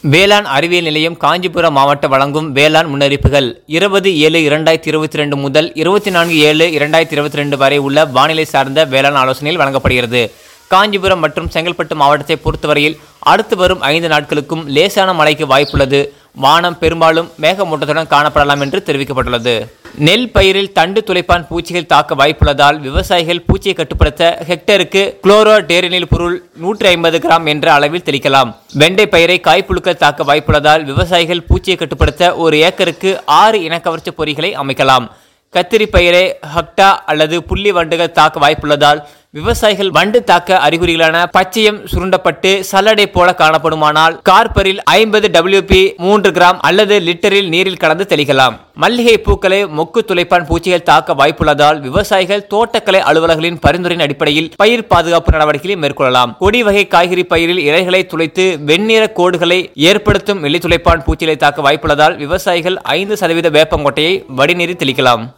வேளாண் அறிவியல் நிலையம் காஞ்சிபுரம் மாவட்டம் வழங்கும் வேளாண் முன்னறிப்புகள் இருபது ஏழு இரண்டாயிரத்தி இருபத்தி ரெண்டு முதல் இருபத்தி நான்கு ஏழு இரண்டாயிரத்தி இருபத்தி ரெண்டு வரை உள்ள வானிலை சார்ந்த வேளாண் ஆலோசனையில் வழங்கப்படுகிறது காஞ்சிபுரம் மற்றும் செங்கல்பட்டு மாவட்டத்தை பொறுத்தவரையில் அடுத்து வரும் ஐந்து நாட்களுக்கும் லேசான மழைக்கு வாய்ப்புள்ளது வானம் பெரும்பாலும் மேகமூட்டத்துடன் காணப்படலாம் என்று தெரிவிக்கப்பட்டுள்ளது நெல் பயிரில் தண்டு துளைப்பான் பூச்சிகள் தாக்க வாய்ப்புள்ளதால் விவசாயிகள் பூச்சியை கட்டுப்படுத்த ஹெக்டருக்கு குளோரோ டேரினில் பொருள் நூற்றி ஐம்பது கிராம் என்ற அளவில் தெளிக்கலாம் வெண்டை பயிரை காய்ப்புழுக்கள் தாக்க வாய்ப்புள்ளதால் விவசாயிகள் பூச்சியை கட்டுப்படுத்த ஒரு ஏக்கருக்கு ஆறு இனக்கவர்ச்சி பொறிகளை அமைக்கலாம் கத்திரி பயிரை ஹக்டா அல்லது புள்ளி வண்டுகள் தாக்க வாய்ப்புள்ளதால் விவசாயிகள் வண்டு தாக்க அறிகுறிகளான பச்சையம் சுருண்டப்பட்டு சல்லடை போல காணப்படுமானால் கார்பரில் ஐம்பது WP மூன்று கிராம் அல்லது லிட்டரில் நீரில் கலந்து தெளிக்கலாம் மல்லிகை பூக்களை மொக்கு துளைப்பான் பூச்சிகள் தாக்க வாய்ப்புள்ளதால் விவசாயிகள் தோட்டக்கலை அலுவலர்களின் பரிந்துரையின் அடிப்படையில் பயிர் பாதுகாப்பு நடவடிக்கைகளை மேற்கொள்ளலாம் கொடி வகை காய்கறி பயிரில் இலைகளை துளைத்து வெண்ணிற கோடுகளை ஏற்படுத்தும் வெள்ளி துளைப்பான் பூச்சிகளை தாக்க வாய்ப்புள்ளதால் விவசாயிகள் ஐந்து சதவீத வேப்பங்கொட்டையை வடிநீரில் தெளிக்கலாம்